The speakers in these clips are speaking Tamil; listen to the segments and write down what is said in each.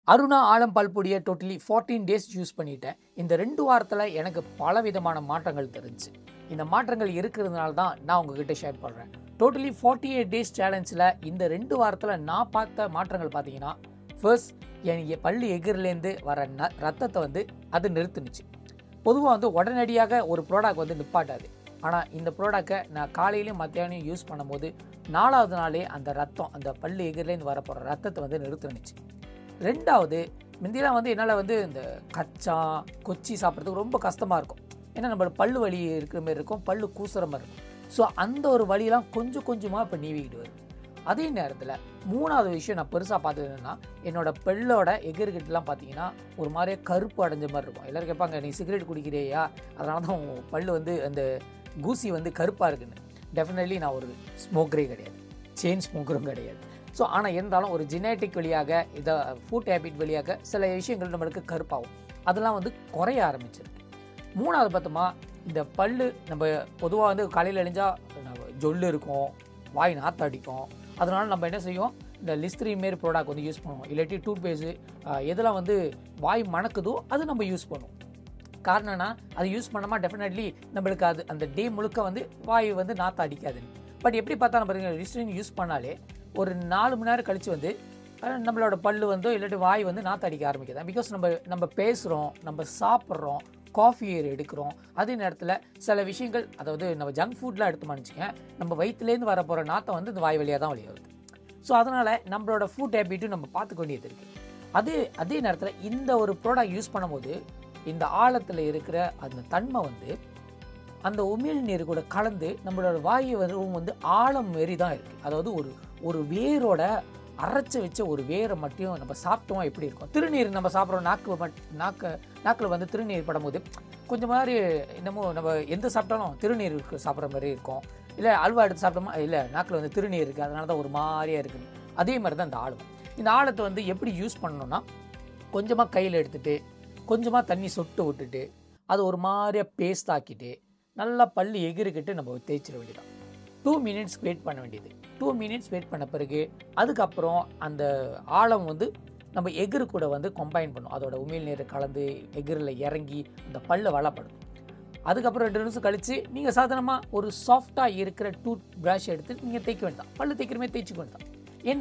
அருணா ஆலம் பல்பொடியை டோட்டலி ஃபார்ட்டீன் டேஸ் யூஸ் பண்ணிட்டேன் இந்த ரெண்டு வாரத்தில் எனக்கு பல விதமான மாற்றங்கள் தெரிஞ்சு இந்த மாற்றங்கள் இருக்கிறதுனால தான் நான் உங்ககிட்ட ஷேர் பண்ணுறேன் டோட்டலி ஃபார்ட்டி எயிட் டேஸ் சேலஞ்சில் இந்த ரெண்டு வாரத்தில் நான் பார்த்த மாற்றங்கள் பார்த்தீங்கன்னா ஃபர்ஸ்ட் என் எ- பல்லு எகிரிலேருந்து வர ந ரத்தத்தை வந்து அது நிறுத்துனுச்சு பொதுவாக வந்து உடனடியாக ஒரு ப்ராடக்ட் வந்து நிப்பாட்டாது ஆனால் இந்த ப்ராடக்டை நான் காலையிலையும் மத்தியானம் யூஸ் பண்ணும்போது நாலாவது நாளே அந்த ரத்தம் அந்த பல்லு எகிரிலேருந்து வர போகிற ரத்தத்தை வந்து நிறுத்துனுச்சு ரெண்டாவது முந்தியெல்லாம் வந்து என்னால் வந்து இந்த கச்சான் கொச்சி சாப்பிட்றதுக்கு ரொம்ப கஷ்டமாக இருக்கும் ஏன்னா நம்ம பல்லு வலி இருக்கிற மாதிரி இருக்கும் பல்லு கூசுற மாதிரி இருக்கும் ஸோ அந்த ஒரு வலியெல்லாம் கொஞ்சம் கொஞ்சமாக இப்போ நீவிக்கிட்டு வருது அதே நேரத்தில் மூணாவது விஷயம் நான் பெருசாக பார்த்தது என்னன்னா என்னோட பெல்லோட எகிர்கிட்டலாம் பார்த்தீங்கன்னா ஒரு மாதிரியே கருப்பு அடைஞ்ச மாதிரி இருக்கும் எல்லாரும் கேட்பாங்க நீ சிகரெட் குடிக்கிறியா அதனால தான் உன் பல்லு வந்து அந்த கூசி வந்து கருப்பாக இருக்குன்னு டெஃபினெட்லி நான் ஒரு ஸ்மோக்கரே கிடையாது செயின் ஸ்மோக்கரும் கிடையாது ஸோ ஆனால் இருந்தாலும் ஒரு ஜெனேட்டிக் வழியாக இதை ஃபுட் ஹேபிட் வழியாக சில விஷயங்கள் நம்மளுக்கு கருப்பாகும் அதெல்லாம் வந்து குறைய ஆரம்பிச்சிருக்கு மூணாவது பார்த்தோமா இந்த பல்லு நம்ம பொதுவாக வந்து காலையில் எழுந்தால் ஜொல்லு இருக்கும் வாய் நாற்று அடிக்கும் அதனால நம்ம என்ன செய்வோம் இந்த லிஸ்ட்ரின் மாரி ப்ராடக்ட் வந்து யூஸ் பண்ணுவோம் இல்லாட்டி டூத் பேஸ்ட்டு எதெல்லாம் வந்து வாய் மணக்குதோ அது நம்ம யூஸ் பண்ணுவோம் காரணம்னா அது யூஸ் பண்ணாமல் டெஃபினெட்லி நம்மளுக்கு அது அந்த டே முழுக்க வந்து வாய் வந்து நாற்று அடிக்காதுன்னு பட் எப்படி பார்த்தா நம்ம பாருங்க லிஸ்ட்ரின் யூஸ் பண்ணாலே ஒரு நாலு மணி நேரம் கழித்து வந்து அஹ், நம்மளோட பல்லு வந்து இல்லாட்டி வாய் வந்து நாற்று அடிக்க ஆரம்பிக்குது பிகாஸ் நம்ம நம்ம பேசுகிறோம் நம்ம சாப்பிட்றோம் காஃபி எடுக்கிறோம் அதே நேரத்தில் சில விஷயங்கள் அதாவது நம்ம ஜங்க் ஃபுட்லாம் எடுத்து மன்னிச்சுக்கேன் நம்ம வயிற்றுலேருந்து வர போகிற நாற்றம் வந்து இந்த வாய் வழியாக தான் வெளியே வருது ஸோ அதனால் நம்மளோட ஃபுட் ஹேபிட்டும் நம்ம பார்த்துக்க வேண்டியது இருக்குது அதே அதே நேரத்தில் இந்த ஒரு ப்ராடக்ட் யூஸ் பண்ணும்போது இந்த ஆழத்தில் இருக்கிற அந்த தன்மை வந்து அந்த உமிழ் நீர் கூட கலந்து நம்மளோட வாயு வந்து வந்து ஆழம் மாரி தான் இருக்குது அதாவது ஒரு ஒரு வேரோட அரைச்சி வச்ச ஒரு வேரை மட்டும் நம்ம சாப்பிட்டோம் எப்படி இருக்கும் திருநீர் நம்ம சாப்பிட்றோம் நாக்கு மட் நாக்க நாக்கில் வந்து திருநீர் படும்போது கொஞ்சம் மாதிரி என்னமோ நம்ம எந்த சாப்பிட்டாலும் திருநீர் இருக்கு சாப்பிட்ற மாதிரி இருக்கும் இல்லை அல்வா எடுத்து சாப்பிட்டோமா இல்லை நாக்கில் வந்து திருநீர் இருக்குது அதனால தான் ஒரு மாதிரியாக இருக்குது அதே மாதிரி தான் இந்த ஆழம் இந்த ஆழத்தை வந்து எப்படி யூஸ் பண்ணணும்னா கொஞ்சமாக கையில் எடுத்துட்டு கொஞ்சமாக தண்ணி சொட்டு விட்டுட்டு அது ஒரு மாதிரியா பேஸ்ட் ஆக்கிட்டு நல்லா பல்லு எகிரிக்கிட்டு நம்ம தேய்ச்சிட வேண்டியதான் டூ மினிட்ஸ் வெயிட் பண்ண வேண்டியது டூ மினிட்ஸ் வெயிட் பண்ண பிறகு அதுக்கப்புறம் அந்த ஆழம் வந்து நம்ம எகிறு கூட வந்து கம்பைன் பண்ணும் அதோட உமிழ் நீரை கலந்து எகிரில் இறங்கி அந்த பல்ல வளப்படும் அதுக்கப்புறம் ரெண்டு நிமிஷம் கழித்து நீங்கள் சாதாரணமாக ஒரு சாஃப்டாக இருக்கிற டூத் ப்ரஷ் எடுத்து நீங்கள் தேய்க்க வேண்டாம் பல்லு தேய்க்கிற மாதிரி தேய்ச்சிக்க வேண்டாம் என்ன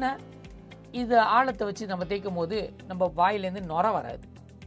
இது ஆழத்தை வச்சு நம்ம தேய்க்கும் போது நம்ம வாயிலேருந்து நொர வராது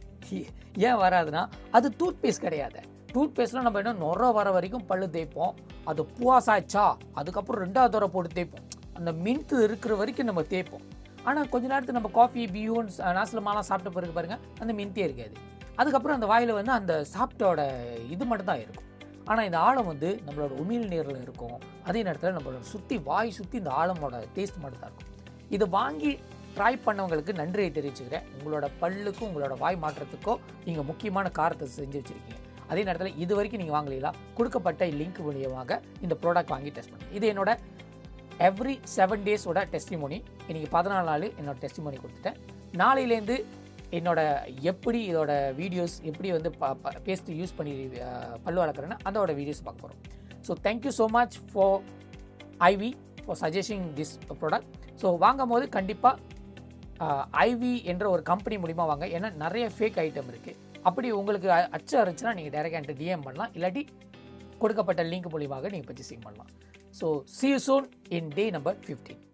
ஏன் வராதுன்னா அது டூத் பேஸ்ட் கிடையாது டூத் பேஸ்ட்லாம் நம்ம என்ன நொர வர வரைக்கும் பல்லு தேய்ப்போம் அது புவாசாச்சா அதுக்கப்புறம் ரெண்டாவது தடவை போட்டு தேய்ப்போம் அந்த மின்ட்டு இருக்கிற வரைக்கும் நம்ம தேய்ப்போம் ஆனால் கொஞ்ச நேரத்துக்கு நம்ம காஃபி பியூன் நாசலமாலாம் சாப்பிட்ட பிறகு பாருங்க அந்த மின்த்தே இருக்காது அதுக்கப்புறம் அந்த வாயில் வந்து அந்த சாப்பிட்டோட இது மட்டும் தான் இருக்கும் ஆனால் இந்த ஆழம் வந்து நம்மளோட உமிழ் நீரில் இருக்கும் அதே நேரத்தில் நம்மளோட சுற்றி வாய் சுற்றி இந்த ஆழமோட டேஸ்ட் மட்டும் தான் இருக்கும் இதை வாங்கி ட்ரை பண்ணவங்களுக்கு நன்றியை தெரிவிச்சுக்கிறேன் உங்களோட பல்லுக்கும் உங்களோட வாய் மாற்றத்துக்கோ நீங்கள் முக்கியமான காரத்தை செஞ்சு வச்சுருக்கீங்க அதே நேரத்தில் இது வரைக்கும் நீங்கள் வாங்கலாம் கொடுக்கப்பட்ட லிங்க் மூலியமாக இந்த ப்ராடக்ட் வாங்கி டெஸ்ட் பண்ணுங்க இது என்னோட எவ்ரி செவன் டேஸோட டெஸ்டிமோனி இன்னைக்கு பதினாலு நாள் என்னோட டெஸ்டிமோனி கொடுத்துட்டேன் நாளையிலேருந்து என்னோட எப்படி இதோட வீடியோஸ் எப்படி வந்து பேஸ்ட் யூஸ் பண்ணி அஹ், பல்லு வளர்க்குறேன்னு அதோட வீடியோஸ் பார்க்க போகிறோம் so thank you so much for Ivy for சஜஷிங் திஸ் ப்ராடக்ட் ஸோ வாங்கும் போது கண்டிப்பாக ஐவி என்ற ஒரு கம்பெனி மூலிமா வாங்க ஏன்னா நிறைய ஃபேக் ஐட்டம் இருக்குது அப்படி உங்களுக்கு அ- அச்சு இருந்துச்சுன்னா நீங்கள் டேரெக்டாக என்கிட்ட டிஎம் பண்ணலாம் இல்லாட்டி கொடுக்கப்பட்ட லிங்க் மூலியமாக நீங்கள் பர்ச்சேசிங் பண்ணலாம் so see you soon in day number 15